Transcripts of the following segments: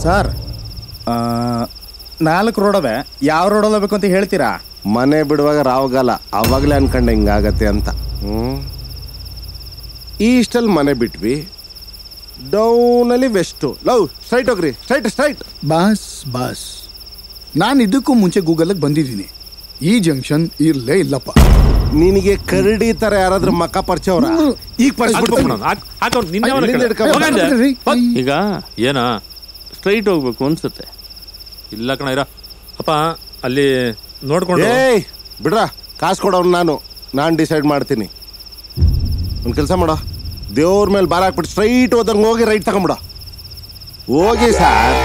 Sir ಆ, ನಾಲ್ಕು ರೋಡವೆ ಯಾವ ರೋಡಲ್ಲಿ ಹೋಗ್ಬೇಕು ಅಂತ ಹೇಳ್ತೀರಾ ಮನೆ ಬಿಡುವಾಗ ರಾವಗಾಲ ಅವಾಗಲೇ ಅನ್ಕೊಂಡೆ ಹಿಂಗಾಗತ್ತೆ ಅಂತ ಹ್ಮ್ ಈಸ್ಟಲ್ಲಿ ಮನೆ ಬಿಟ್ವಿ ಡೌನಲ್ಲಿ ವೆಸ್ಟು ಲವ್ ಸ್ಟ್ರೈಟ್ ಹೋಗ್ರಿ ಸ್ಟ್ರೈಟ್ ಸ್ಟ್ರೈಟ್ ಬಾಸ್ ಬಾಸ್ ನಾನು ಇದಕ್ಕೂ ಮುಂಚೆ ಗೂಗಲ್ಗೆ ಬಂದಿದ್ದೀನಿ ಈ ಜಂಕ್ಷನ್ ಇರ್ಲೇ ಇಲ್ಲಪ್ಪ ನಿನಗೆ ಕರಡಿ ತರ ಯಾರಾದ್ರೂ ಮಕ್ಕ ಪರಿಚಯ ಅವ್ರ ಈಗ ಪರಿಚಯ ಇಲ್ಲಿಂದ ಹಿಡ್ಕೊ ಬಾ. ಈಗ ಏನ ಸ್ಟ್ರೈಟ್ ಹೋಗ್ಬೇಕು ಅನ್ಸುತ್ತೆ ಇಲ್ಲ ಕಣ ಇರ ಅಪ್ಪ ಅಲ್ಲಿ ನೋಡ್ಕೊಂಡು ಏಯ್ ಬಿಡ್ರ ಕಾಸು ಕೊಡೋನು ನಾನು ನಾನು ಡಿಸೈಡ್ ಮಾಡ್ತೀನಿ ಒಂದು ಕೆಲಸ ಮಾಡೋ ದೇವ್ರ ಮೇಲೆ ಬಾರ ಹಾಕ್ಬಿಟ್ಟು ಸ್ಟ್ರೈಟ್ ಹೋದಂಗೆ ಹೋಗಿ ರೈಟ್ ತಗೊಂಬಿಡ ಹೋಗಿ ಸರ್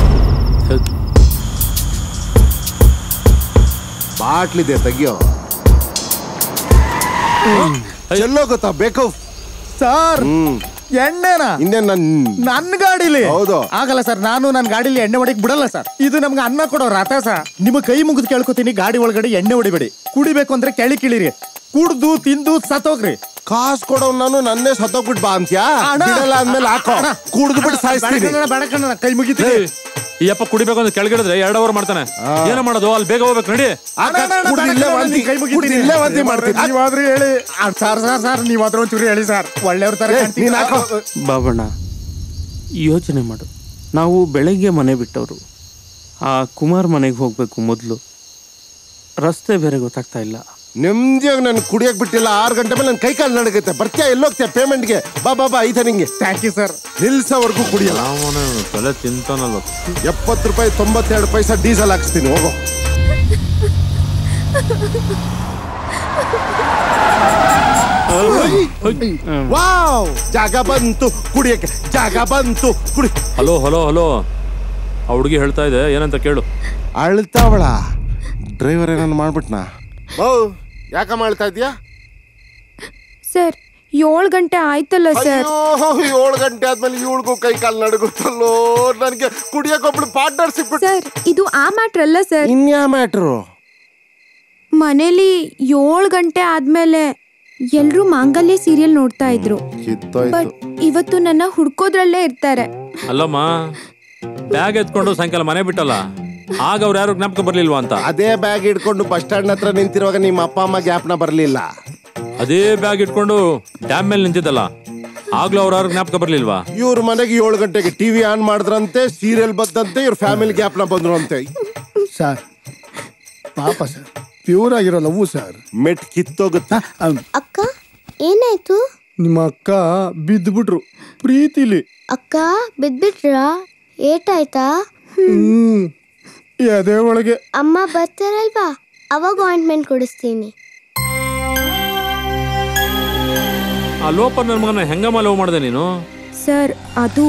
ಬಾಟ್ಲಿದೆ ತೆಗಿಯೋ ಚೆಲ್ಲೋ ಗೊತ್ತಾ ಬೇಕು ಸರ್ ಹ್ಮ್ ಎಣ್ಣೆನಾ ಇನ್ನೇ ನನ್ ನನ್ನ ಗಾಡಿಲಿ ಹೌದು. ಆಗಲ್ಲ ಸರ್ ನಾನು ನನ್ನ ಗಾಡಿಲಿ ಎಣ್ಣೆ ಹೊಡಿಕ್ ಬಿಡಲ್ಲ ಸರ್ ಇದು ನಮ್ಗೆ ಅನ್ನ ಕೊಡೋ ರಥ ಸರ್ ನಿಮ್ಮ ಕೈ ಮುಗಿದು ಕೇಳ್ಕೊತೀನಿ ಗಾಡಿ ಒಳಗಡೆ ಎಣ್ಣೆ ಹೊಡಿಬೇಡಿ ಕುಡಿಬೇಕು ಅಂದ್ರೆ ಕೆಳಿ ಕಿಳಿರಿ ಕುಡ್ದು ತಿಂದು ಸತ್ತೋಗ್ರಿ ಕಾಸು ಕೊಡೋ ನಾನು ನನ್ನೇ ಸತ್ತೋಗ್ಬಿಟ್ಟು ಬಾ ಅಂತ್ಯಾ ಅಣ್ಣ. ಬಿಡಲ್ಲ ಅಂದ್ಮೇಲೆ ಹಾಕೋ ಕುಡ್ದು ಬಿಟ್ಟು ಸಾಯಿಸ್ತೀನಿ ಬೇಡ ಬೇಡ ಕಣಣ್ಣ, ಕೈ ಮುಗಿತೀನಿ ಏಯ್, ಈ ಅಪ್ಪ ಕುಡಿಬೇಕು ಅಂತ ಕೆಳಗಿಡಿದ್ರೆ ಎರಡು ಅವರ್ ಮಾಡ್ತಾನೆ ಏನೋ ಮಾಡೋದು ಅಲ್ಲಿ ಬೇಗ ಹೋಗ್ಬೇಕು ನಡಿ ಹಾಕ, ಕುಡ್ದು ಇಲ್ಲೇ ವಾಂತಿ ಕೈ ಕುಡ್ದು ಇಲ್ಲೇ ವಾಂತಿ ಮಾಡ್ತೀನಿ ನೀವಾದ್ರೂ ಹೇಳಿ ಆ, ಸರ್ ಸರ್ ಸರ್ ನೀವಾದ್ರೂ ಒಂಚೂರು ಹೇಳಿ ಸರ್ ಒಳ್ಳೆಯವ್ರ ತರ ಏ, ಕಾಣ್ತೀವಿ. ನೀನ್ ಹಾಕೋ. ಬಾಬಣ್ಣ ಯೋಚನೆ ಮಾಡು ನಾವು ಬೆಳಗ್ಗೆ ಮನೆ ಬಿಟ್ಟವರು ಆ ಕುಮಾರ್ ಮನೆಗೆ ಹೋಗ್ಬೇಕು ಮೊದಲು ರಸ್ತೆ ಬೇರೆ ಗೊತ್ತಾಗ್ತಾ ಇಲ್ಲ ನೆಮ್ಮದಿಯಾಗಿ ನಾನು ಕುಡಿಯಕ್ ಬಿಟ್ಟಿಲ್ಲ ಆರು ಗಂಟೆ ಮೇಲೆ ನನ್ನ ಕೈ ಕಾಲು ನಡಗತ್ತೆ ಬರ್ತೀಯಾ ಎಲ್ಲೋಗ್ತೀಯ ಪೇಮೆಂಟ್ಗೆ ಬಾ ಬಾ ಬಾ ಐತ ನಿಂಗೆ ಥ್ಯಾಂಕ್ ಯು ಸರ್ ನಿಲ್ಸೋವರೆಗೂ ಕುಡಿಯಲ್ಲ ತಲೆ ತಿಂತಾನಲ್ಲ ಎಪ್ಪತ್ತು ರೂಪಾಯಿ ತೊಂಬತ್ತೆರಡು ಪೈಸಾ ಡೀಸೆಲ್ ಹಾಕ್ಸ್ತೀನಿ ಹೋಗೋ ವಾವ್ ಜಾಗ ಬಂತು ಕುಡಿಯಕ್ಕೆ ಜಾಗ ಬಂತು ಕುಡಿ ಹಲೋ ಹಲೋ ಹಲೋ ಆ ಹುಡುಗಿ ಹೇಳ್ತಾ ಇದೆ ಏನಂತ ಕೇಳು ಅಳ್ತಾವಳ ಡ್ರೈವರ್ ಏನಾನು ಮಾಡ್ಬಿಟ್ನಾ ಬೌ ಯಾಕಮ್ಮ ಅಳ್ತಾ ಇದೀಯಾ ಸರ್ ಏಳು ಗಂಟೆ ಆಯ್ತಲ್ಲ ಸರ್ ಅಯ್ಯೋ ಏಳು ಗಂಟೆ ಆದ್ಮೇಲೆ ಇವಳಿಗೂ ಕೈ ಕಾಲು ನಡುಗುತ್ತಲ್ಲೋ ನನಗೆ ಕುಡಿಯಕ್ಕೆ ಒಬ್ಳು ಪಾರ್ಟ್ನರ್ ಸಿಕ್ಬಿಟ್ಟು ಸರ್ ಇದು ಆ ಮ್ಯಾಟ್ರ್ ಅಲ್ಲ ಸರ್ ಇನ್ಯಾ ಮ್ಯಾಟ್ರು ಮನೇಲಿ ಏಳು ಗಂಟೆ ಆದ್ಮೇಲೆ ಎಲ್ರೂ ಮಾಂಗಲ್ಯ ಸೀರಿಯಲ್ ನೋಡ್ತಾ ಇದ್ರು ಕಿತ್ತೋಯ್ತು ಬಟ್ ಇವತ್ತು ನನ್ನ ಹುಡ್ಕೋದ್ರಲ್ಲೇ ಇರ್ತಾರೆ ಅಲ್ಲಮ್ಮ ಬ್ಯಾಗ್ ಎತ್ಕೊಂಡು ಸಾಯಂಕಾಲ ಮನೆ ಬಿಟ್ಟಲ್ಲ ಆಗ ಅವ್ರು ಯಾರು ಜ್ಞಾಪಕ ಬರ್ಲಿಲ್ವಾ ಅಂತ ಅದೇ ಬ್ಯಾಗ್ ಹಿಡ್ಕೊಂಡು ಬಸ್ ಸ್ಟ್ಯಾಂಡ್ ಹತ್ರ ನಿಂತಿರುವಾಗ ನಿಮ್ಮ ಅಪ್ಪ ಅಮ್ಮ ಜ್ಞಾಪನ ಬರಲಿಲ್ಲ ಅದೇ ಬ್ಯಾಗ್ ಇಟ್ಕೊಂಡು ಡ್ಯಾಮ್ ಮೇಲೆ ನಿಂತಿದ್ದಲ್ಲ ಆಗ್ಲೂ ಅವ್ರು ಯಾರು ಜ್ಞಾಪಕ ಬರ್ಲಿಲ್ವಾ ಇವ್ರ ಮನೆಗೆ ಏಳು ಗಂಟೆಗೆ ಟಿವಿ ಆನ್ ಮಾಡಿದ್ರಂತೆ ಸೀರಿಯಲ್ ಬಂದಂತೆ ಇವ್ರ ಫ್ಯಾಮಿಲಿ ಜ್ಞಾಪನ ಬಂದ್ರು ಅಂತೆ ಸರ್ ಪಾಪ ಸರ್ ಪ್ಯೂರ್ ಆಗಿರೋ ಲವ್ವು ಸರ್ ಮೆಟ್ ಕಿತ್ತೋಗುತ್ತೆ ಅಕ್ಕ ಏನಾಯ್ತು ನಿಮ್ಮ ಅಕ್ಕ ಬಿದ್ದುಬಿಟ್ರು ಪ್ರೀತಿಲಿ ಅಕ್ಕ ಬಿದ್ಬಿಟ್ರಾ ಏಟಾಯ್ತಾ ಹ್ಮ್ ಎದೆ ಒಳಗೆ ಅಮ್ಮ ಬರ್ತಾರಲ್ವಾ ಅವಾಗ ಆಯಿಂಟ್ಮೆಂಟ್ ಕೊಡಿಸ್ತೀನಿ ಆ ಲೋಪ ನನ್ನ ಮಗನ ಹೆಂಗಮ್ಮ ಲವ್ ಮಾಡಿದೆ ನೀನು ಸರ್ ಅದು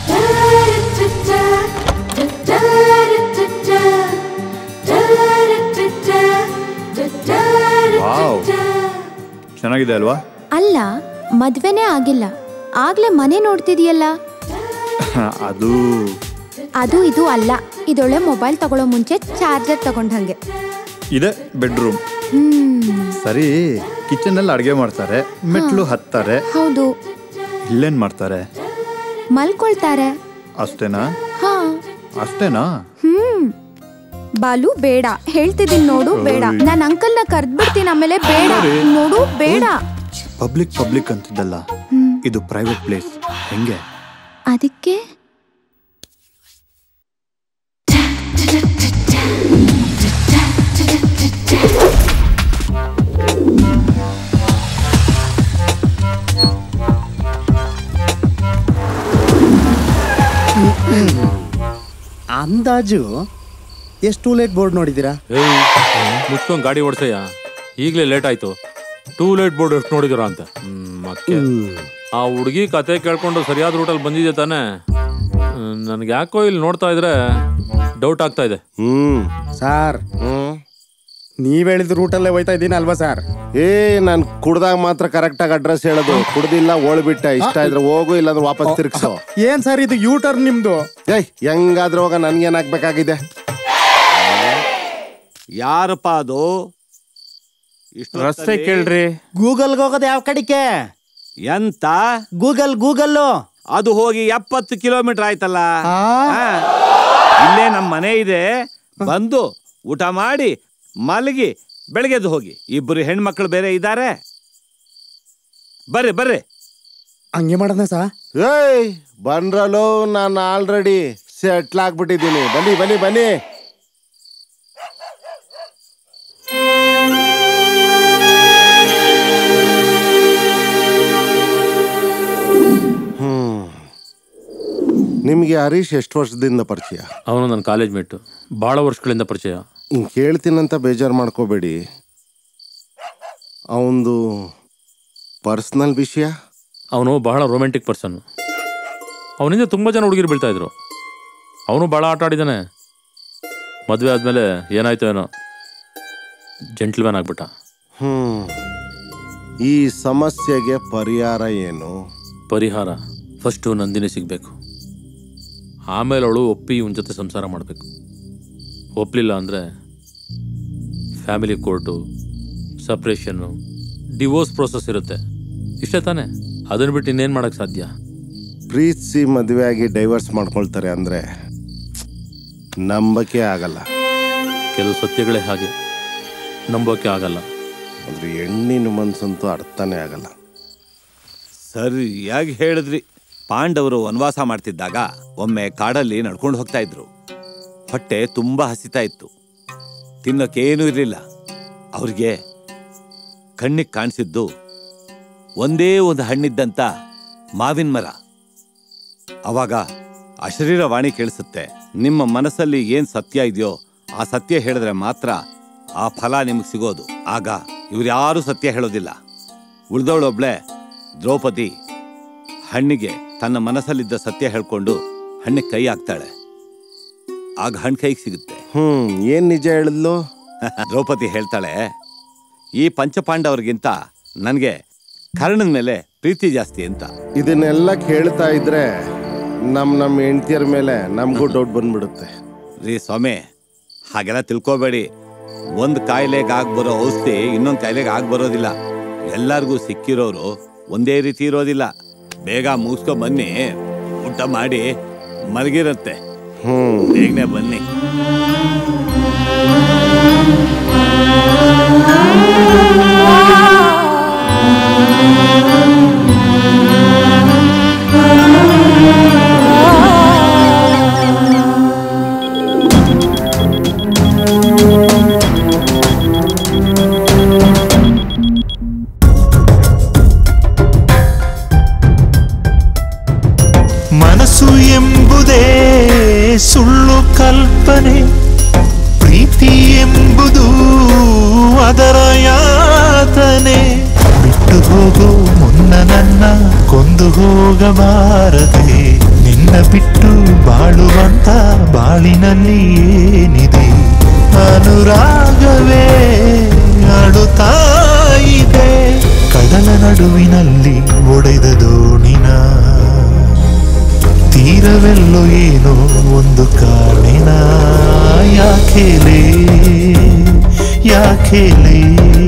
ಚೆನ್ನಾಗಿದೆ ಅಲ್ವಾ ಅಲ್ಲ ಮದ್ವೆನೇ ಆಗಿಲ್ಲ ಆಗ್ಲೇ ಮನೆ ನೋಡ್ತಿದೀಯಲ್ಲ ಅದು ಅದು ಇದು ಅಲ್ಲ ಇದೊಳ್ಳೆ ಮೊಬೈಲ್ ತಗೊಳ್ಳೋ ಮುಂಚೆ ಚಾರ್ಜರ್ ತಗೊಂಡ್ ಹಂಗೆ ಇದೆ ಬೆಡ್ರೂಮ್ ಹ್ಮ್ ಸರಿ ಕಿಚನ್ ಅಲ್ಲಿ ಅಡ್ಗೆ ಮಾಡ್ತಾರೆ ಮೆಟ್ಲು ಹತ್ತಾರೆ ಹೌದು ಇಲ್ಲೇನ್ ಮಾಡ್ತಾರೆ ಮಲ್ಕೊಳ್ತಾರೆ ಅಷ್ಟೇನಾ ಹಾ ಅಷ್ಟೇನಾ ಹ್ಮ್ ಬಾಲು ಬೇಡ ಹೇಳ್ತಿದ್ದೀನಿ ನೋಡು ಬೇಡ ನಾನು ಅಂಕಲ್ನ ಕರ್ದ್ಬಿಡ್ತೀನಿ ಆಮೇಲೆ ಬೇಡ ನೋಡು ಬೇಡ ಪಬ್ಲಿಕ್ ಪಬ್ಲಿಕ್ ಅಂತಿದ್ದಲ್ಲ ಇದು ಪ್ರೈವೇಟ್ ಪ್ಲೇಸ್ ಹೆಂಗೆ ಅದಕ್ಕೆ ಅಂದಾಜು ಎಷ್ಟು ಲೇಟ್ ಬೋರ್ಡ್ ನೋಡಿದ್ದೀರಾ ಏಯ್ ಮುಚ್ಕೊಂಡ್ ಗಾಡಿ ಓಡ್ಸಯ್ಯ ಈಗಲೇ ಲೇಟ್ ಆಯ್ತು ಟೂ ಲೇಟ್ ಬೋರ್ಡ್ ಎಷ್ಟು ನೋಡಿದಿರ ಅಂತ ಹ್ಮ್, ಅಕ್ಕೆ. ಆ ಹುಡುಗಿ ಕತೆ ಕೇಳ್ಕೊಂಡು ಸರಿಯಾದ ರೂಟಲ್ಲಿ ಬಂದಿದೆ ತಾನೆ ನನ್ಗೆ ಯಾಕೋ ಇಲ್ಲಿ ನೋಡ್ತಾ ಇದ್ರೆ ಡೌಟ್ ಆಗ್ತಾ ಇದೆ ಹ್ಮ್ ಸಾರ್ ಹ್ಮ್ ನೀವ್ ಹೇಳಿದ ರೂಟಲ್ಲೇ ಹೋಯ್ತಾ ಇದ್ದೀನಿ ಅಲ್ವಾ ಸರ್ ಏ ನಾನು ಕುಡ್ದಾಗ ಮಾತ್ರ ಕರೆಕ್ಟ್ ಆಗಿ ಅಡ್ರೆಸ್ ಹೇಳೋದು ಕುಡ್ದಿಲ್ಲ ಓಳ್ಬಿಟ್ಟ ಇಷ್ಟ ಇದ್ರೆ ಹೋಗು ಇಲ್ಲಾಂದ್ರೆ ವಾಪಸ್ ತಿರ್ಗ್ಸೋ ಏನ್ ಸರ್ ಇದು ಯೂ ಟರ್ನ್ ನಿಮ್ದು ಏಯ್ ಹೆಂಗಾದ್ರೆ ಹೋಗ ನನ್ಗೇನಾಗ್ಬೇಕಾಗಿದೆ ಯಾರಪ್ಪ ಅದು ಇಷ್ಟು ರಸ್ತೆ ಕೇಳ್ರಿ ಗೂಗಲ್ಗೆ ಹೋಗೋದು ಯಾವ ಕಡಿಕೆ ಎಂತ ಗೂಗಲ್ ಗೂಗಲ್ಲು ಅದು ಹೋಗಿ ಎಪ್ಪತ್ತು ಕಿಲೋಮೀಟರ್ ಆಯ್ತಲ್ಲ ಆ? ಆ, ಇಲ್ಲೇ ನಮ್ಮ ಮನೆ ಇದೆ ಬಂದು ಊಟ ಮಾಡಿ ಮಲಗಿ ಬೆಳಗ್ಗೆದ್ದು ಹೋಗಿ ಇಬ್ಬರು ಹೆಣ್ಮಕ್ಳು ಬೇರೆ ಇದ್ದಾರೆ ಬರ್ರಿ ಬರ್ರಿ ಹಂಗೆ ಮಾಡೋಣ ಸಾ ಏಯ್ ಬಂದ್ರಲ್ಲೋ ನಾನು ಆಲ್ರೆಡಿ ಸೆಟ್ಲ್ ಆಗ್ಬಿಟ್ಟಿದ್ದೀನಿ ಬನ್ನಿ ಬನ್ನಿ ಬನ್ನಿ ಹ್ಮ್ ನಿಮ್ಗೆ ಹರೀಶ್ ಎಷ್ಟು ವರ್ಷದಿಂದ ಪರಿಚಯ ಅವನು ನನ್ನ ಕಾಲೇಜ್ ಮೇಟು ಭಾಳ ವರ್ಷಗಳಿಂದ ಪರಿಚಯ ಹಿಂಗ್ ಕೇಳ್ತೀನಂತ ಬೇಜಾರು ಮಾಡ್ಕೋಬೇಡಿ ಅವಂದು ಪರ್ಸ್ನಲ್ ವಿಷಯ ಅವನು ಬಹಳ ರೊಮ್ಯಾಂಟಿಕ್ ಪರ್ಸನ್ ಅವನಿಂದ ತುಂಬ ಜನ ಹುಡುಗಿರು ಬೀಳ್ತಾ ಇದ್ರು ಅವನು ಭಾಳ ಆಟ ಆಡಿದ್ದಾನೆ ಮದುವೆ ಆದಮೇಲೆ ಏನಾಯ್ತು ಏನೋ ಜೆಂಟ್ಲ್ಮ್ಯಾನ್ ಆಗ್ಬಿಟ್ಟ ಹ್ಮ್ ಈ ಸಮಸ್ಯೆಗೆ ಪರಿಹಾರ ಏನು ಪರಿಹಾರ ಫಸ್ಟು ನಂದಿನಿ ಸಿಗಬೇಕು ಆಮೇಲೆ ಅವಳು ಒಪ್ಪಿ ಇವನ ಜೊತೆ ಸಂಸಾರ ಮಾಡಬೇಕು ಒಪ್ಪಲಿಲ್ಲ ಅಂದರೆ family court separation divorce process ಇರುತ್ತೆ ಇಷ್ಟೇ ತಾನೇ ಅದನ್ನು ಬಿಟ್ಟು ಇನ್ನೇನು ಮಾಡೋಕ್ಕೆ ಸಾಧ್ಯ ಪ್ರೀತಿಸಿ ಮದುವೆ ಆಗಿ ಡೈವರ್ಸ್ ಮಾಡ್ಕೊಳ್ತಾರೆ ಅಂದ್ರೆ ನಂಬಕ್ಕೆ ಆಗಲ್ಲ ಕೆಲವು ಸತ್ಯಗಳೇ ಹಾಗೆ ನಂಬೋಕೆ ಆಗಲ್ಲ ಅಂದ್ರೆ ಹೆಣ್ಣಿನ ಮನ್ಸಂತೂ ಅರ್ಥನೇ ಆಗಲ್ಲ ಸರಿಯಾಗಿ ಹೇಳಿದ್ರಿ ಪಾಂಡವರು ವನವಾಸ ಮಾಡ್ತಿದ್ದಾಗ ಒಮ್ಮೆ ಕಾಡಲ್ಲಿ ನಡ್ಕೊಂಡು ಹೋಗ್ತಾ ಇದ್ರು ಹೊಟ್ಟೆ ತುಂಬಾ ಹಸಿತಾ ಇತ್ತು ತಿನ್ನೋಕೇನೂ ಇರಲಿಲ್ಲ ಅವ್ರಿಗೆ ಕಣ್ಣಿಗೆ ಕಾಣಿಸಿದ್ದು ಒಂದೇ ಒಂದು ಹಣ್ಣಿದ್ದಂತ ಮಾವಿನ ಮರ ಅವಾಗ ಅಶರೀರ ವಾಣಿ ಕೇಳಿಸುತ್ತೆ ನಿಮ್ಮ ಮನಸ್ಸಲ್ಲಿ ಏನ್ ಸತ್ಯ ಇದೆಯೋ ಆ ಸತ್ಯ ಹೇಳಿದ್ರೆ ಮಾತ್ರ ಆ ಫಲ ನಿಮಗೆ ಸಿಗೋದು ಆಗ ಇವ್ರ್ಯಾರೂ ಸತ್ಯ ಹೇಳೋದಿಲ್ಲ ಉಳ್ದವಳೊಬ್ಳೆ ದ್ರೌಪದಿ ಹಣ್ಣಿಗೆ ತನ್ನ ಮನಸ್ಸಲ್ಲಿದ್ದ ಸತ್ಯ ಹೇಳ್ಕೊಂಡು ಹಣ್ಣಿಗೆ ಕೈ ಹಾಕ್ತಾಳೆ ಆಗ ಹಣ್ಣು ಕೈಗೆ ಸಿಗುತ್ತೆ ಹ್ಮ್ ಏನ್ ನಿಜ ಹೇಳಿದ್ಲು ದ್ರೌಪದಿ ಹೇಳ್ತಾಳೆ ಈ ಪಂಚಪಾಂಡವರಿಗಿಂತ ನನಗೆ ಕರ್ಣನ ಮೇಲೆ ಪ್ರೀತಿ ಜಾಸ್ತಿ ಅಂತ ಇದನ್ನೆಲ್ಲ ಕೇಳ್ತಾ ಇದ್ರೆ ನಮ್ ನಮ್ ಹೆಂಡತಿಯರ ಮೇಲೆ ನಮಗೂ ಡೌಟ್ ಬಂದ್ಬಿಡುತ್ತೆ ರೀ ಸ್ವಾಮಿ ಹಾಗೆಲ್ಲ ತಿಳ್ಕೊಬೇಡಿ ಒಂದು ಕಾಯಿಲೆಗೆ ಆಗ್ ಬರೋ ಔಷಧಿ ಇನ್ನೊಂದು ಕಾಯಿಲೆಗೆ ಆಗ್ ಬರೋದಿಲ್ಲ ಎಲ್ಲರಿಗೂ ಸಿಕ್ಕಿರೋರು ಒಂದೇ ರೀತಿ ಇರೋದಿಲ್ಲ ಬೇಗ ಮುಗಿಸ್ಕೊ ಬನ್ನಿ ಊಟ ಮಾಡಿ ಮಲಗಿರತ್ತೆ ಹ್ಮ್ ಬೇಗನೆ ಬನ್ನಿ ಮನಸ್ಸು ಎಂಬುದೇ ಸುಳ್ಳು ಕಲ್ಪನೆ ಪ್ರೀತಿ ಎಂಬುದು ಅದರ ಯಾತನೆ ಬಿಟ್ಟು ಹೋಗೋ ಮುನ್ನ ನನ್ನ ಕೊಂದು ಹೋಗಬಾರದೆ ನಿನ್ನ ಬಿಟ್ಟು ಬಾಳುವಂತ ಬಾಳಿನಲ್ಲಿ ಏನಿದೆ ಅನುರಾಗವೇ ಅಡುತ್ತಾ ಇದೆ ಕಡಲ ನಡುವಿನಲ್ಲಿ ಒಡೆದ ದೋಣಿನ ತೀರವೆಲ್ಲೋ ಏನೋ ಒಂದು ಕಾಣಿನ ಯಾಕೇಲೆ ಯಾಕೇಲೆ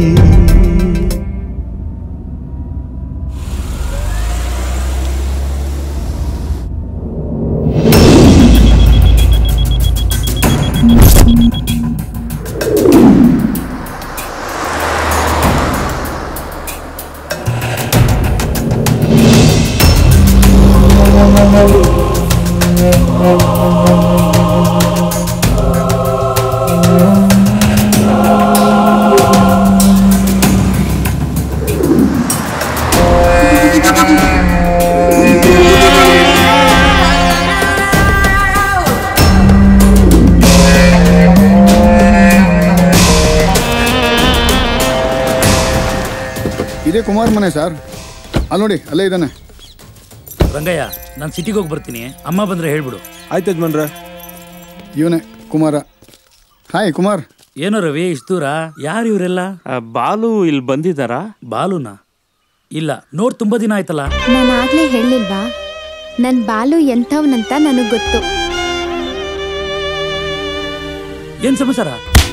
ಇದೇ ಕುಮಾರ್ ಮನೆ ಸರ್ ಅಲ್ಲಿ ನೋಡಿ ಅಲ್ಲೇ ಇದ್ದಾನೆ ರಂಗಯ್ಯ ನಾನು ಸಿಟಿಗೆ ಹೋಗಿ ಬರ್ತೀನಿ ಅಮ್ಮ ಬಂದ್ರೆ ಹೇಳ್ಬಿಡು ಆಯ್ತು ಯಜಮಾನ್ರೆ ಇವನೇ ಕುಮಾರ ಹಾಯ್ ಕುಮಾರ್ ಏನೋ ರವಿ ಇಷ್ಟು ದೂರ ಯಾರು ಇವರೆಲ್ಲ ಬಾಲು ಇಲ್ಲಿ ಬಂದಿದ್ದಾರಾ ಬಾಲುನಾ ಇಲ್ಲ ನೋಡ್ ತುಂಬಾ ದಿನ ಆಯ್ತಲ್ಲ ನಾನು ಆಗ್ಲೇ ಹೇಳಿಲ್ವಾ ನನ್ ಬಾಲು ಎಂಥವ್ನಂತ ನನಗ್ ಗೊತ್ತು ಏನ್ ಸಮಾಚಾರ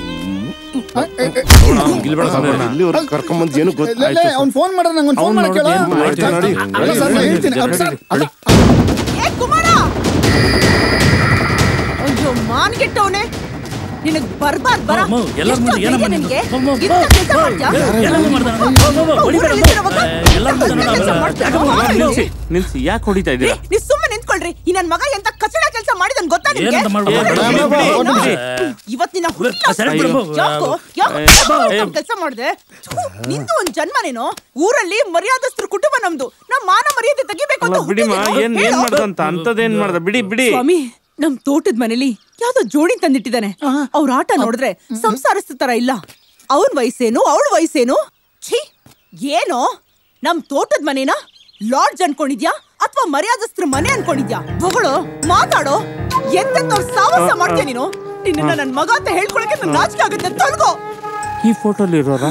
ಇಲ್ಲಿವರೆಗೆ ಕರ್ಕೊಂಬಂದ್ ಏನು ಗೊತ್ತಾಯ್ತು ಅವ್ನು ಫೋನ್ ಮಾಡಿದ್ರೆ ನಂಗೆ ಫೋನ್ ಮಾಡಕ್ಕೆ ಹೇಳು. ಮಾಡ್ತೀನಿ ನೋಡಿ. ಅಲ್ಲ ಸರ್, ನಾನು ಹೇಳ್ತೀನಿ. ಅಲ್ಲ ಸರ್, ಅಲ್ಲ. ಅಯ್ಯೋ ಮಾನ್ಗೆಟ್ಟವನೆ ನಿನಗ್ ಬರ್ಬಾರ್ದ್ ಬರ ಅಮ್ಮ, ಎಲ್ಲರ ಮುಂದೆ ಎಷ್ಟು ಏನಮ್ಮ ಧೈರ್ಯ ನೀನು? ನಿನ್ಗೆ? ಅಮ್ಮ, ಅಮ್ಮ, ಇಂಥ ಕೆಲ್ಸ ಮಾಡ್ತ್ಯಾ? ಎಲ್ಲರೂ ಮಾಡ್ದ? ಅಮ್ಮ, ಅಮ್ಮ, ಅಮ್ಮ, ಹೊಡಿಬೇಡ ಅಮ್ಮ. ಊರಲ್ಲಿರೋ ಮಗ ಎಲ್ಲರ ಮುಂದೆ ಇಂಥ ನಾನು ಕೆಲ್ಸ ಅಲ್ಲ. ಮಾಡ್ತ್ಯಾ? ಯಾಕಮ್ಮ ಅಯ್ಯೋ. ನಿಲ್ಸಿ ನಿಲ್ಸಿ ಯಾಕೆ ಹೊಡಿತಾ ರೀ, ಇದ್ದೀರಾ ನೀವ್ ಸುಮ್ಮನೆ ನಿಂತ್ಕೊಳ್ರಿ ಈ ನನ್ ಮಗ ಎಂತ ಕಚಡ ಕೆಲಸ ಮಾಡಿದನ್ ಗೊತ್ತಾ ನಿಮ್ಗೆ ಏನಂತ ಮಾಡ್ಬೇಕು? ಏ, ಬಿಡಿ, ಬಿಡಿ, ಬಿಡಿ, ಏನು? ಬಿಡಿ. ಇವತ್ತಿನ ಆ, ಸರಿ ಬಿಡು, ಅಮ್ಮ. ಯಾಕೋ ಅಯ್ಯೋ. ಕೆಲಸ ಮಾಡಿದೆ ನಿಂದು ಒಂದ್ ಜನ್ಮನೇನೋ ಊರಲ್ಲಿ ಮರ್ಯಾದಸ್ತ್ರ ಕುಟುಂಬ ನಮ್ದು ನಮ್ ಮಾನ ಮರ್ಯಾದೆ ತೆಗಿಬೇಕು ಅಂತ ಅಲ್ಲ ಬಿಡಿಮಾ ಹುಟ್ಟಿದ್ದೀನೋ? ಏನ್ ಏನ್ ಹೇಳು. ಮಾಡ್ದಂತ ಅಂತದೇನ್ ಮಾಡ್ದ ಬಿಡಿ ಬಿಡಿ ಸ್ವಾಮಿ ನಮ್ ತೋಟದ ಮನೇಲಿ ಯಾವ್ದೋ ಜೋಡಿ ತಂದಿಟ್ಟಿದ್ದಾನೆ ಅವ್ರ ಆಟ ನೋಡಿದ್ರೆ ಸಂಸಾರಸ್ಥ ತರ ಇಲ್ಲ ಅವನ್ ವಯಸ್ಸೇನು ಅವಳ ವಯಸ್ಸೇನು ಛೀ ಏನೋ ನಮ್ ತೋಟದ ಮನೇನ ಲಾಡ್ಜ್ ಅನ್ಕೊಂಡಿದ್ಯಾ ಅಥವಾ ಮರ್ಯಾದಸ್ತ್ರ ಮನೆ ಅನ್ಕೊಂಡಿದ್ಯಾ ಬೊಗಳು ಮಾತಾಡೋ ಎಂತೆಂತವ್ರ ಸಾವಾಸ ಮಾಡ್ತೀಯ ನೀನು ನಿನ್ನ ನನ್ ಮಗ ಅಂತ ಹೇಳ್ಕೊಳಕ್ಕೆ ನಂಗ್ ನಾಚಿಕೆ ಆಗುತ್ತೆ ತೊಳ್ಗೋ ಈ ಫೋಟೋಲಿ ಇರೋರಾ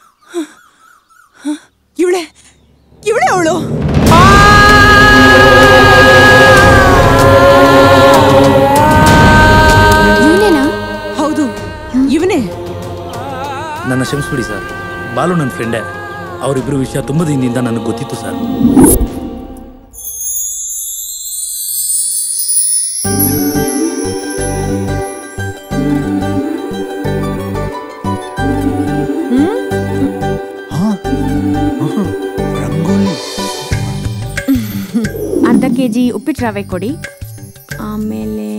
ಇವಳೆ ಇವಳೆ ಅವಳು ಹೌದು ಇವನೇ ನನ್ನ ಕ್ಷಮಿಸ್ಬಿಡಿ ಸರ್ ಬಾಲು ನನ್ನ ಫ್ರೆಂಡೇ ಅವರಿಬ್ಬರು ವಿಷಯ ತುಂಬ ದಿನದಿಂದ ನನಗೆ ಗೊತ್ತಿತ್ತು ಸರ್ ಅರ್ಧ ಕೆ ಜಿ ಉಪ್ಪಿಟ್ಟು ರವೆ ಕೊಡಿ ಆಮೇಲೆ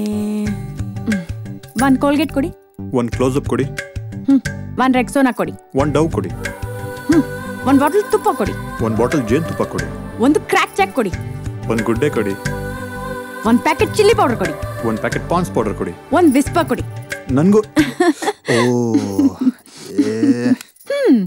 ಒಂದು ಕೋಲ್ಗೇಟ್ ಕೊಡಿ ಒಂದು ಕ್ಲೋಸಪ್ ಕೊಡಿ ಒಂದು ರೆಕ್ಸೋನಾ ಕೊಡಿ ಒಂದು ಡವ್ ಕೊಡಿ ಒಂದು ಬಾಟಲ್ ತುಪ್ಪ ಕೊಡಿ ಒಂದು ಬಾಟಲ್ ಜೇನುತುಪ್ಪ ಕೊಡಿ ಒಂದು ಕ್ರ್ಯಾಕ್ ಚಾಕ್ ಕೊಡಿ ಒಂದು ಗುಡ್ಡೆ ಕೊಡಿ ಒಂದು ಪ್ಯಾಕೆಟ್ ಚಿಲ್ಲಿ ಪೌಡರ್ ಕೊಡಿ ಒಂದು ಪ್ಯಾಕೆಟ್ ಪಾನ್ಸ್ ಪೌಡರ್ ಕೊಡಿ ಒಂದು ವಿಸ್ಪ ಕೊಡಿ ನನಗೂ ಓ ಏ ಹ್ಮ್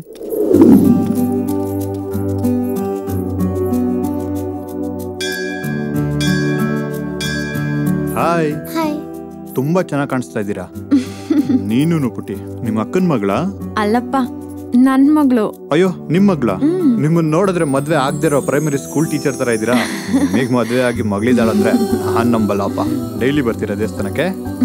ಹಾಯ್ ಹಾಯ್ ತುಂಬಾ ಚೆನ್ನಾಗಿ ಕಾಣಿಸ್ತಾ ಇದ್ದೀರಾ ನೀನು ಪುಟ್ಟಿ ನಿಮ್ಮ ಅಕ್ಕನ ಮಗಳ ಅಲ್ಲಪ್ಪ ನನ್ನ ಮಗಳು ಅಯ್ಯೋ ನಿಮ್ ಮಗ್ಳ ನಿಮ್ಮನ್ನ ನೋಡಿದ್ರೆ ಮದ್ವೆ ಆಗದಿರೋ ಪ್ರೈಮರಿ ಸ್ಕೂಲ್ ಟೀಚರ್ ತರ ಇದ್ದೀರಾ ಈಗ ಮದ್ವೆ ಆಗಿ ಮಗಳಿದ್ದಾಳಂದ್ರೆ ನಾನ್ ನಂಬಲ್ಲಪ್ಪ ಡೈಲಿ ಬರ್ತೀರಾ ದೇವಸ್ಥಾನಕ್ಕೆ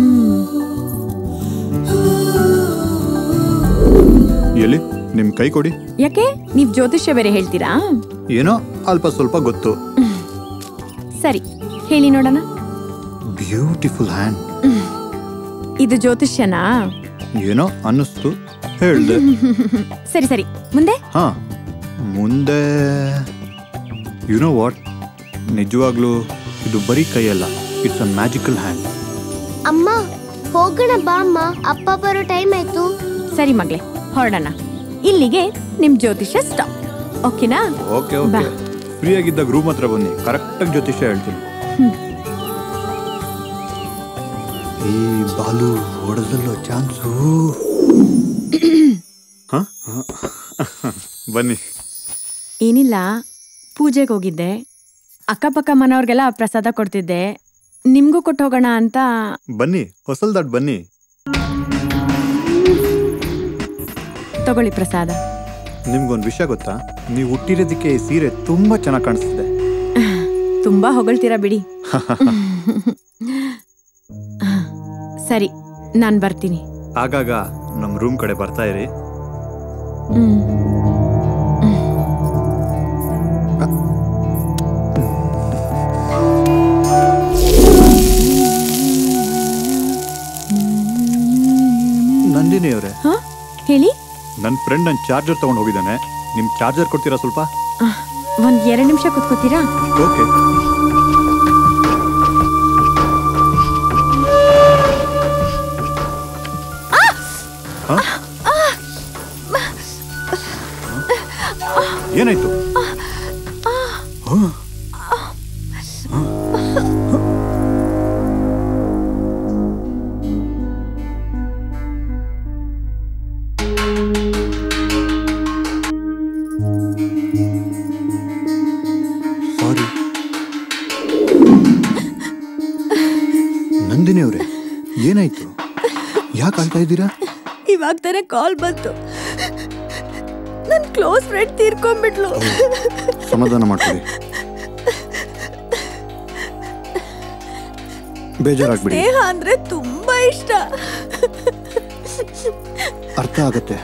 ಎಲ್ಲಿ ನಿಮ್ ಕೈ ಕೊಡಿ ಯಾಕೆ ನೀವು ಜ್ಯೋತಿಷ್ಯ ಬೇರೆ ಹೇಳ್ತೀರಾ ಏನೋ ಅಲ್ಪ ಸ್ವಲ್ಪ ಗೊತ್ತು ಸರಿ ಹೇಳಿ ನೋಡೋಣ ಬ್ಯೂಟಿಫುಲ್ ಹ್ಯಾಂಡ್ ಇದು ಜ್ಯೋತಿಷ್ಯನಾ ಏನೋ ಅನ್ನಿಸ್ತು ಹೇಳ್ದೆ ಸರಿ ಸರಿ ಮುಂದೆ ಹಾ ಮುಂದೆ ಯು ನೋ ವಾಟ್ ನಿಜವಾಗ್ಲೂ ಇದು ಬರೀ ಕೈಯಲ್ಲ ಇಟ್ಸ್ ಅ ಮ್ಯಾಜಿಕಲ್ ಹ್ಯಾಂಡ್ ಅಮ್ಮ ಹೋಗೋಣ ಬಾ ಅಮ್ಮ ಅಪ್ಪ ಬರೋ ಟೈಮ್ ಆಯ್ತು ಸರಿ ಮಗ್ಲೆ ಹೊರಡೋಣ ಇಲ್ಲಿಗೆ ನಿಮ್ ಜ್ಯೋತಿಷ್ಯ ಸ್ಟಾಪ್ ಓಕೆನಾ ಓಕೆ ಬಾ. ಓಕೆ ಫ್ರೀ ಆಗಿದ್ದಾಗ ರೂಮ್ ಹತ್ರ ಬನ್ನಿ ಕರೆಕ್ಟಾಗಿ ಜ್ಯೋತಿಷ್ಯ ಹೇಳ್ತೀನಿ ಈ ಬಾಲು ಹೊಡೆದಲ್ಲೋ ಚಾನ್ಸು ಬನ್ನಿ ಏನಿಲ್ಲ ಪೂಜೆಗೆ ಹೋಗಿದ್ದೆ ಅಕ್ಕಪಕ್ಕ ಮನೆಯವ್ರಿಗೆಲ್ಲ ಪ್ರಸಾದ ಕೊಡ್ತಿದ್ದೆ ನಿಮ್ಗೂ ಕೊಟ್ಟು ಹೋಗೋಣ ಅಂತ ಬನ್ನಿ ಹೊಸಲ್ದಾಟ್ ಬನ್ನಿ ತಗೊಳ್ಳಿ ಪ್ರಸಾದ ನಿಮ್ಗೊಂದು ವಿಷಯ ಗೊತ್ತಾ ನೀವು ಹುಟ್ಟಿರೋದಕ್ಕೆ ಈ ಸೀರೆ ತುಂಬಾ ಚೆನ್ನಾಗಿ ಕಾಣಿಸ್ತಿದೆ ತುಂಬಾ ಹೊಗಳ್ತೀರಾ ಬಿಡಿ ಸರಿ ನಾನು ಬರ್ತೀನಿ ಆಗಾಗ ನಮ್ಮ ರೂಮ್ ಕಡೆ ಬರ್ತಾ ಇರಿ ಹ್ಮ್ ನಂದಿನಿ ಅವರೇ ಹಾ ಹೇಳಿ ನನ್ನ ಫ್ರೆಂಡ್ ನನ್ನ ಚಾರ್ಜರ್ ತಗೊಂಡು ಹೋಗಿದ್ದಾನೆ ನಿಮ್ ಚಾರ್ಜರ್ ಕೊಡ್ತೀರಾ ಸ್ವಲ್ಪ ಆ, ಒಂದ್ ಎರಡು ನಿಮಿಷ ಕೂತ್ಕೋತೀರಾ ಓಕೆ ಹಾ? ಏನಾಯ್ತು ಹಾ? ಸಾರಿ ನಂದಿನಿ ಅವರೇ ಏನಾಯ್ತು ಯಾಕೆ ಅಳ್ತಾ ಇದ್ದೀರಾ ಇವಾಗ ತಾನೇ ಕಾಲ್ ಬಂತು ನನ್ ಕ್ಲೋಸ್ ಫ್ರೆಂಡ್ ತೀರ್ಕೊಂಡ್ಬಿಟ್ಲು ಸಮಾಧಾನ ಮಾಡ್ಕೊಳ್ಳಿ ಬೇಜಾರಾಗ್ಬಿಡಿ ಸ್ನೇಹ ಅಂದ್ರೆ ತುಂಬಾ ಇಷ್ಟ ಅರ್ಥ ಆಗತ್ತೆ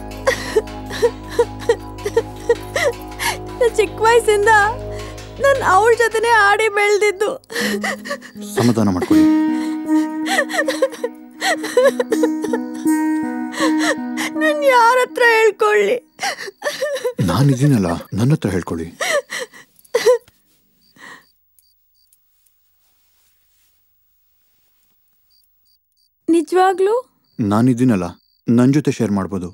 ನಾನ್ ಚಿಕ್ಕ ವಯಸ್ಸಿಂದ ನಾನು ಅವಳ ಜೊತೆನೆ ಆಡಿ ಬೆಳೆದಿದ್ದು ಸಮಾಧಾನ ಮಾಡ್ಕೊಳ್ಳಿ ನಾನು ಯಾರ ಹತ್ರ ಹೇಳ್ಕೊಳ್ಳಿ ನಾನಿದ್ದೀನಲ್ಲ ನನ್ನ ಹತ್ರ ಹೇಳ್ಕೊಳ್ಳಿ ನಿಜವಾಗ್ಲೂ ನಾನಿದ್ದೀನಲ್ಲ ನನ್ನ ಜೊತೆ ಶೇರ್ ಮಾಡ್ಬೋದು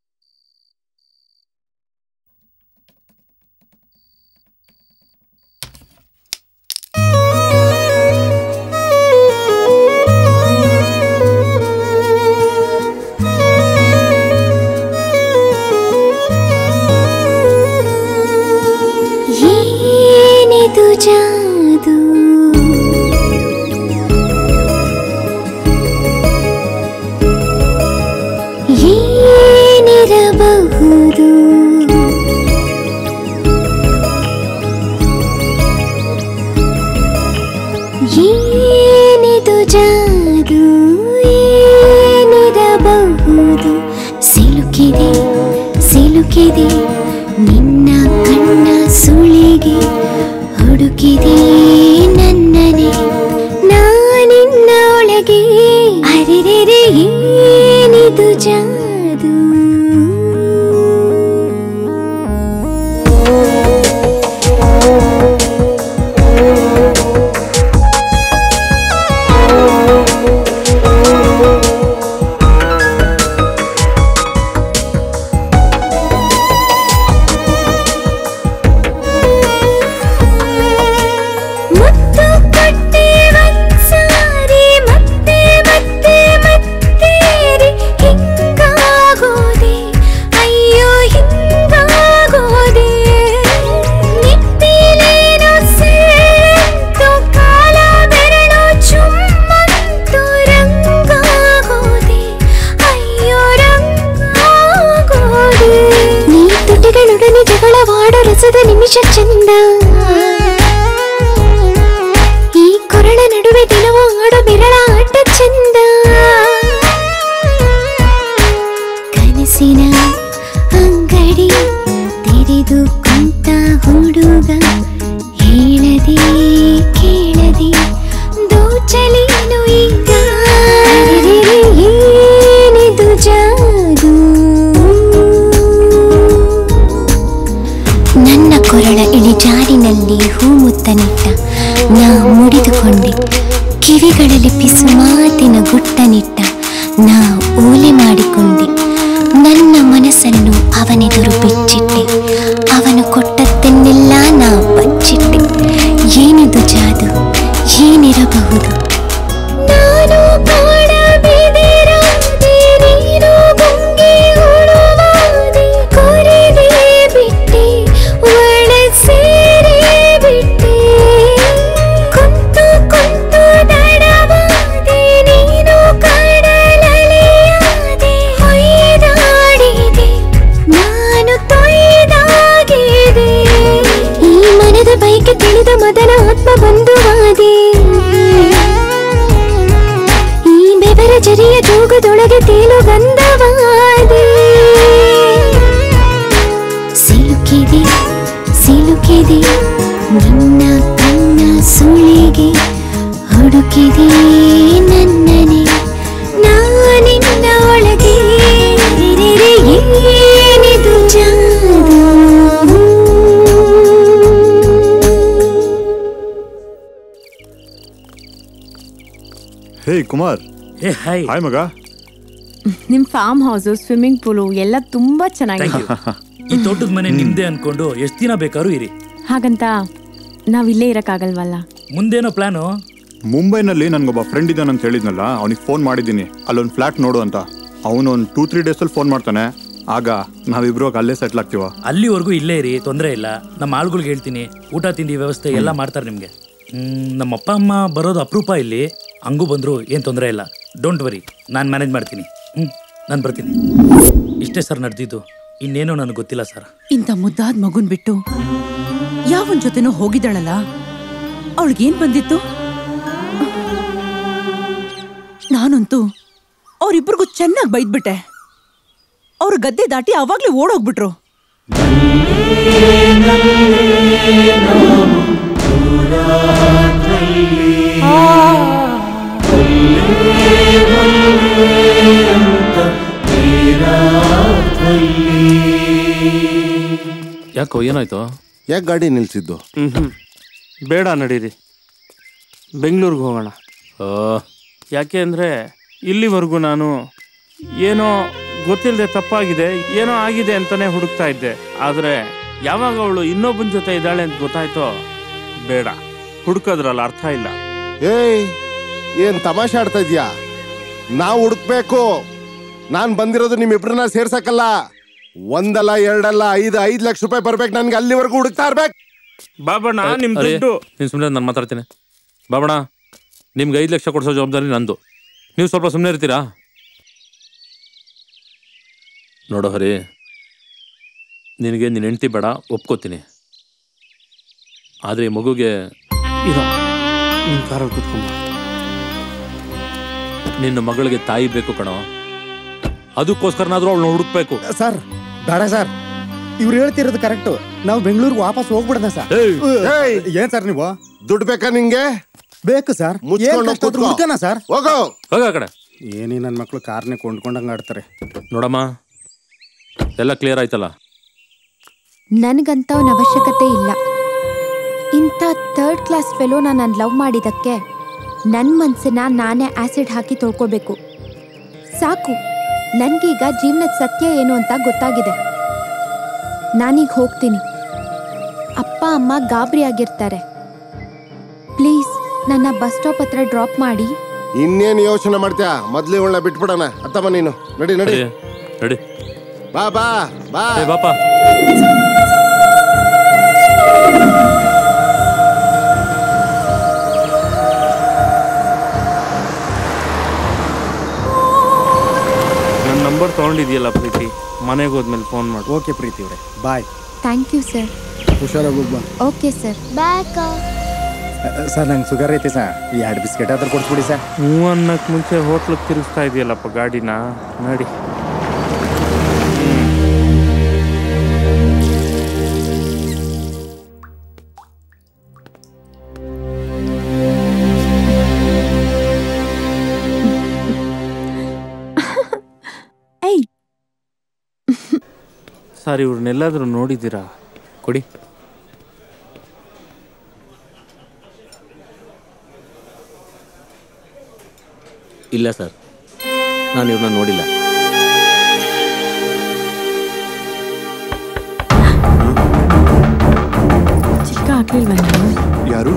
ಏನಿದು ಜಾದು ಏನಿರಬಹುದು ಏನಿದು ಜಾದು ಏನಿರಬಹುದು ಸಿಲುಕಿದೆ ಸಿಲುಕಿದೆ ನಿನ್ನ ಕಣ್ಣ ಸುಳಿಗೆ ಹುಡುಕಿದೆ ನನ್ನನೆ ನಾನಿನ್ನ ಒಳಗೆ ಅರೆರೆರೆ ಏನಿದು ಜಾದು ಮುತ್ತು ಕೊಟ್ಟೆ ಒಂದ್ಸಾರಿ ಮತ್ತೆ ಮತ್ತೆ ಮತ್ತೇರಿ ಹಿಂಗಾಗೋದೆ ಅಯ್ಯೋ ಹಿಂಗಾಗೋದೆ ನಿತ್ತಿಲೇನೋ ಸೇರಿತು ಕಾಲ ಬೆರಳು ಚುಮ್ಮಂತು ರಂಗಾಗೋದೆ ಅಯ್ಯೋ ರಂಗಾಗೋದೆ ನೀ ತುಟಿಗಳೊಡನೆ ಜಗಳವಾಡೋ ರಸದ ನಿಮಿಷ ಚಂದ ಈ ಕೊರಳ ನಡುವೆ ದಿನವೂ ಆಡೋ ಬೆರಳ ಆಟ ಚಂದ ಕನಸಿನ ಅಂಗಡಿ ತೆರೆದು ಕುಂತ ಹುಡುಗ ಹೇಳದೆ ಕೇಳದೆ ದೋಚಲೇನು ಈಗ ಅರೆರೆರೆ, ಏನಿದು ಜಾದು ನನ್ನ ಕೊರಳ ಇಳಿಜಾರಿನಲ್ಲಿ ಹೂಮುತ್ತನಿಟ್ಟ ನಾ ಮುಡಿದುಕೊಂಡೆ ಕಿವಿಗಳಲ್ಲಿ ಪಿಸು ಮಾತಿನ ಗುಟ್ಟನಿಟ್ಟ ನಾ ಓಲೆ ಮಾಡಿಕೊಂಡೆ ನನ್ನ ಮನಸ್ಸನ್ನು ಅವನೆದುರು ಬಿಚ್ಚಿಟ್ಟೆ ಅವನು ಕೊಟ್ಟದ್ದನ್ನೆಲ್ಲ ನಾ ಬಚ್ಚಿಟ್ಟೆ ಏನಿದು ಜಾದು ಏನಿರಬಹುದು ನಾನು ಕಾಣಬಿದಿರಾದೆ, ನೀನು ಗುಂಗಿ ಉಳುವಾದೆ, ಕೊರೆದೇ ಬಿಟ್ಟೆ, ಒಳ ಸೇರಿ ಬಿಟ್ಟೆ. ಕುಂತು ಕುಂತು ದಡವಾದೆ, ನೀನು ಕಡಲಲೆಯಾದೆ, ಹೊಯ್ದಾಡಿದೆ, ನಾನು ತೊಯ್ದಾಗಿದೆ. ಈ ಮನದ ಬೈಕೆ ತಿಳಿದ ಮದನ ಆತ್ಮ ಬಂಧುವಾದೆ ಈ ಬೆವರ ಜರಿಯ ಜೋಗದೊಳಗೆ ತೇಲು ಗಂಧವಾದೆ ಸಿಲುಕಿದೆ ಸಿಲುಕಿದೆ ನಿನ್ನ ಕಣ್ಣ ಸುಳಿಗೆ ಹುಡುಕಿದೆ ನನ್ನನೆ ನಾನಿನ್ನ ಒಳಗೆ ಅರೆರೆರೆ, ಏನಿದು ಜಾದು hey Kumar hey hi hi ಮಗ ನಿಮ್ ಫಾರ್ಮ್ ಹೌಸ್ ಸ್ವಿಮ್ಮಿಂಗ್ ಪೂಲು ಎಲ್ಲ ತುಂಬಾ ಚೆನ್ನಾಗಿದೆ ಈ ತೋಟದ ಮನೆ ನಿಮ್ದೇ ಅನ್ಕೊಂಡು ಎಷ್ಟ್ ದಿನ ಬೇಕಾದ್ರೂ ಇರಿ ಹಾಗಂತ ನಾವ್ ಇಲ್ಲೇ ಇರಕ್ಕಾಗಲ್ವಲ್ಲ ಮುಂದೇನೋ ಪ್ಲಾನು ಮುಂಬೈನಲ್ಲಿ ನನ್ಗೊಬ್ಬ ಫ್ರೆಂಡ್ ಇದ್ದಾನೆ ಅಂತ ಹೇಳಿದ್ನಲ್ಲ ಅವನಿಗೆ ಫೋನ್ ಮಾಡಿದ್ದೀನಿ ಅಲ್ಲೊಂದು ಫ್ಲಾಟ್ ನೋಡು ಅಂತ ಅವನು ಒಂದು ಟೂ ತ್ರೀ ಡೇಸಲ್ಲಿ ಫೋನ್ ಮಾಡ್ತಾನೆ ಆಗ ನಾವಿಬ್ರು ಹೋಗಿ ಅಲ್ಲೇ ಸೆಟ್ಲ್ ಆಗ್ತೀವ ಅಲ್ಲಿವರೆಗೂ ಇಲ್ಲೇ ಇರಿ ತೊಂದರೆ ಇಲ್ಲ ನಮ್ಮ ಆಳುಗಳಿಗೆ ಹೇಳ್ತೀನಿ ಊಟ ತಿಂಡಿ ವ್ಯವಸ್ಥೆ ಎಲ್ಲ ಮಾಡ್ತಾರೆ ನಿಮ್ಗೆ ಹ್ಮ್, ನಮ್ಮ ಅಪ್ಪ ಅಮ್ಮ ಬರೋದು ಅಪರೂಪ ಇಲ್ಲಿ ಹಂಗೂ ಬಂದ್ರು ಏನ್ ತೊಂದರೆ ಇಲ್ಲ ಡೋಂಟ್ ವರಿ ನಾನು ಮ್ಯಾನೇಜ್ ಮಾಡ್ತೀನಿ ಹ್ಮ್ ನಾನು ಬರ್ತೀನಿ ಇಷ್ಟೇ ಸರ್ ನಡೆದಿದ್ದು ಇನ್ನೇನೋ ನನಗೆ ಗೊತ್ತಿಲ್ಲ ಸರ್ ಇಂಥ ಮುದ್ದಾದ ಮಗುನ್ ಬಿಟ್ಟು ಯಾವನ್ ಜೊತೆನೋ ಹೋಗಿದ್ದಾಳಲ್ಲ ಅವಳಿಗೇನ್ ಬಂದಿತ್ತು ನಾನಂತೂ ಅವ್ರಿಬ್ರಿಗೂ ಚೆನ್ನಾಗಿ ಬೈದ್ಬಿಟ್ಟೆ ಅವ್ರ ಗದ್ದೆ ದಾಟಿ ಅವಾಗ್ಲೇ ಓಡೋಗ್ಬಿಟ್ರು ಆ ಯಾಕೋ ಏನಾಯ್ತು ಯಾಕೆ ಗಾಡಿ ನಿಲ್ಸಿದ್ದು ಹ್ಮ್ ಬೇಡ ನಡೀರಿ ಬೆಂಗಳೂರಿಗೆ ಹೋಗೋಣ ಯಾಕೆ ಅಂದರೆ ಇಲ್ಲಿವರೆಗೂ ನಾನು ಏನೋ ಗೊತ್ತಿಲ್ಲದೆ ತಪ್ಪಾಗಿದೆ ಏನೋ ಆಗಿದೆ ಅಂತಾನೆ ಹುಡುಕ್ತಾ ಇದ್ದೆ ಆದರೆ ಯಾವಾಗ ಅವಳು ಇನ್ನೊಬ್ಬನ ಜೊತೆ ಇದ್ದಾಳೆ ಅಂತ ಗೊತ್ತಾಯ್ತೋ ಬೇಡ ಹುಡುಕೋದ್ರಲ್ಲ ಅರ್ಥ ಇಲ್ಲ ಏಯ್ ಏನ್ ತಮಾಷೆ ಆಡ್ತಾ ಇದ್ಯಾ ನಾವು ಹುಡುಕ್ಬೇಕು ನಾನ್ ಬಂದಿರೋದು ನಿಮ್ಮಿಬ್ರನ್ನ ಸೇರ್ಸಕ್ಕಲ್ಲ ಒಂದಲ್ಲ ಎರಡಲ್ಲ ಐದು ಐದು ಲಕ್ಷ ರೂಪಾಯಿ ಬರ್ಬೇಕು ನನ್ಗೆ ಅಲ್ಲಿವರೆಗೂ ಹುಡುಕ್ತಾ ಇರ್ಬೇಕು ಬಾಬಣ್ಣ ನಿಮ್ ಅರೆ, ದುಡ್ಡು ನೀನ್ ಸುಮ್ಮನೆ ನಾನು ಮಾತಾಡ್ತೀನಿ ಬಾಬಣ್ಣ ನಿಮ್ಗೆ ಐದು ಲಕ್ಷ ಕೊಡಿಸೋ ಜವಾಬ್ದಾರಿ ನಂದು ನೀವು ಸ್ವಲ್ಪ ಸುಮ್ಮನೆ ಇರ್ತೀರಾ ನೋಡೋ ಹರಿ ನಿನಗೆ ನಿನ್ನ ಹೆಂಡ್ತಿ ಬೇಡ ಒಪ್ಕೋತೀನಿ ಆದರೆ ಈ ಮಗುಗೆ ಇರೋ ನಿನ್ ಕಾರಲ್ಲಿ ಕುತ್ಕೊಂಬ ನಿನ್ನ ಮಗಳಿಗೆ ತಾಯಿ ಬೇಕು ಕಣೋ ಅದಕ್ಕೋಸ್ಕರನಾದ್ರೂ ಅವಳನ್ನ ಹುಡುಕ್ಬೇಕು ಸರ್ ಬೇಡ ಸರ್ ಇವ್ರು ಹೇಳ್ತಿರೋದು ಕರೆಕ್ಟ್ ನಾವು ಬೆಂಗಳೂರಿಗೆ ವಾಪಸ್ ಹೋಗ್ಬಿಡೋಣ ಸರ್ ಏಯ್! ಏನ್ ಸರ್ ನೀವು ದುಡ್ಡು ಬೇಕಾ ನಿಂಗೆ ಬೇಕು ಸರ್ ಮುಚ್ಕೊಂಡು ಏನ್ ಕಷ್ಟ ಆದ್ರೂ ಕೂತ್ಕೋ. ಹುಡ್ಕಣ ಸರ್ ಹೋಗೋ ಹೋಗ ಆ ಕಡೆ ಏನಿ ನನ್ನ ಮಕ್ಳು ಕಾರ್ನೆ ಕೊಂಡ್ಕೊಂಡಂಗ ಆಡ್ತಾರೆ ನೋಡಮ್ಮ ಎಲ್ಲ ಕ್ಲಿಯರ್ ಆಯ್ತಲ್ಲ ನನಗಂತ ಅವನ ಅವಶ್ಯಕತೆ ಇಲ್ಲ ಇಂಥ ಥರ್ಡ್ ಕ್ಲಾಸ್ ಫೆಲೋ ನಾನು ಲವ್ ಮಾಡಿದ್ದಕ್ಕೆ ನನ್ನ ಮನಸ್ಸನ್ನ ನಾನೇ ಆಸಿಡ್ ಹಾಕಿ ತೊಳ್ಕೊಬೇಕು ಸಾಕು ನನಗೀಗ ಜೀವನದ ಸತ್ಯ ಏನು ಅಂತ ಗೊತ್ತಾಗಿದೆ ನಾನೀಗ ಹೋಗ್ತೀನಿ ಅಪ್ಪ ಅಮ್ಮ ಗಾಬರಿ ಆಗಿರ್ತಾರೆ ಪ್ಲೀಸ್ ನನ್ನ ಬಸ್ ಸ್ಟಾಪ್ ಹತ್ರ ಡ್ರಾಪ್ ಮಾಡಿ ಇನ್ನೇನ್ ಯೋಚನೆ ಮಾಡ್ತೀಯಾ ಮೊದ್ಲೇ ಇವಳನ್ನ ಬಿಟ್ಬಿಡೋಣ ಅತ್ತಮ್ಮ ನೀನು ನಡಿ ನಡಿ ನಡಿ ಬಾ ಬಾ ಬಾ ಏ ಬಾಪ ನನ್ನ ನಂಬರ್ ತಗೊಂಡಿದ್ಯಲ್ಲ ಪ್ರೀತಿ ಮನೆಗೆ ಹೋದ್ಮೇಲೆ ಫೋನ್ ಮಾಡಿ ಓಕೆ ಪ್ರೀತಿ ಅವ್ರೆ ಬಾಯ್ ಥ್ಯಾಂಕ್ ಯು ಸರ್ ಹುಷಾರಾಗಿ ಬಾ ಓಕೆ ಸರ್ ಬ್ಯಾಕ ಸರ್ ನಂಗೆ ಶುಗರ್ ಐತಿ ಸರ್ ಈ ಎರಡು ಬಿಸ್ಕೆಟ್ ಆದ್ರೂ ಕೊಡ್ಸ್ಬಿಡಿ ಸರ್ ಹ್ಞೂ ಅನ್ನಕ್ಕೆ ಮುಂಚೆ ಹೋಟ್ಲಿಗೆ ತಿರುಗಿಸ್ತಾ ಇದೆಯಲ್ಲಪ್ಪ ಗಾಡಿನ ನಡಿ ಏಯ್ ಸರ್ ಇವ್ರನ್ನೆಲ್ಲಾದ್ರೂ ನೋಡಿದ್ದೀರಾ ಕೊಡಿ ಇಲ್ಲ ಸರ್ ನಾನು ಇವ್ರನ್ನ ನೋಡಿಲ್ಲ ಚಿಕ್ಕ ಹಾಕ್ಲಿಲ್ವಾ ನೀವು ಯಾರು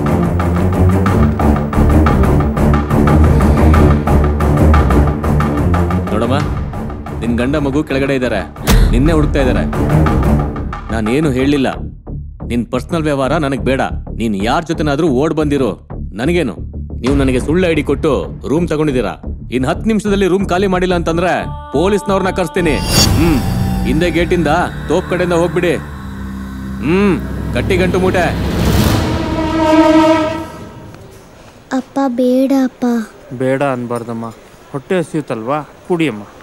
ನೋಡಮ್ಮ ನಿನ್ ಗಂಡ ಮಗು ಕೆಳಗಡೆ ಇದ್ದಾರೆ ನಿನ್ನೆ ಹುಡುಕ್ತಾ ಇದ್ದಾರೆ ನಾನೇನು ಹೇಳಲಿಲ್ಲ ನಿನ್ ಪರ್ಸನಲ್ ವ್ಯವಹಾರ ನನಗೆ ಬೇಡ ನೀನ್ ಯಾರ ಜೊತೆನಾದ್ರೂ ಓಡ್ ಬಂದಿರೋ ನನಗೇನು ನೀವು ನನಗೆ ಸುಳ್ಳು ಐಡಿ ಕೊಟ್ಟು ರೂಮ್ ತಗೊಂಡಿದ್ದೀರಾ ಇನ್ ಹತ್ತು ನಿಮಿಷದಲ್ಲಿ ರೂಮ್ ಖಾಲಿ ಮಾಡಿಲ್ಲ ಅಂತಂದ್ರೆ ಪೊಲೀಸ್ನವ್ರನ್ನ ಕರ್ಸ್ತೀನಿ ಹ್ಮ್ ಹಿಂದೆ ಗೇಟಿಂದ ತೋಪ್ ಕಡೆಯಿಂದ ಹೋಗ್ಬಿಡಿ ಹ್ಮ್ ಗಟ್ಟಿ ಗಂಟು ಮೂಟೆ ಅಪ್ಪ ಬೇಡ ಅಪ್ಪ ಬೇಡ ಅನ್ಬಾರ್ದಮ್ಮ ಹೊಟ್ಟೆ ಹಸಿಯುತ್ತಲ್ವಾ ಕುಡಿಯಮ್ಮ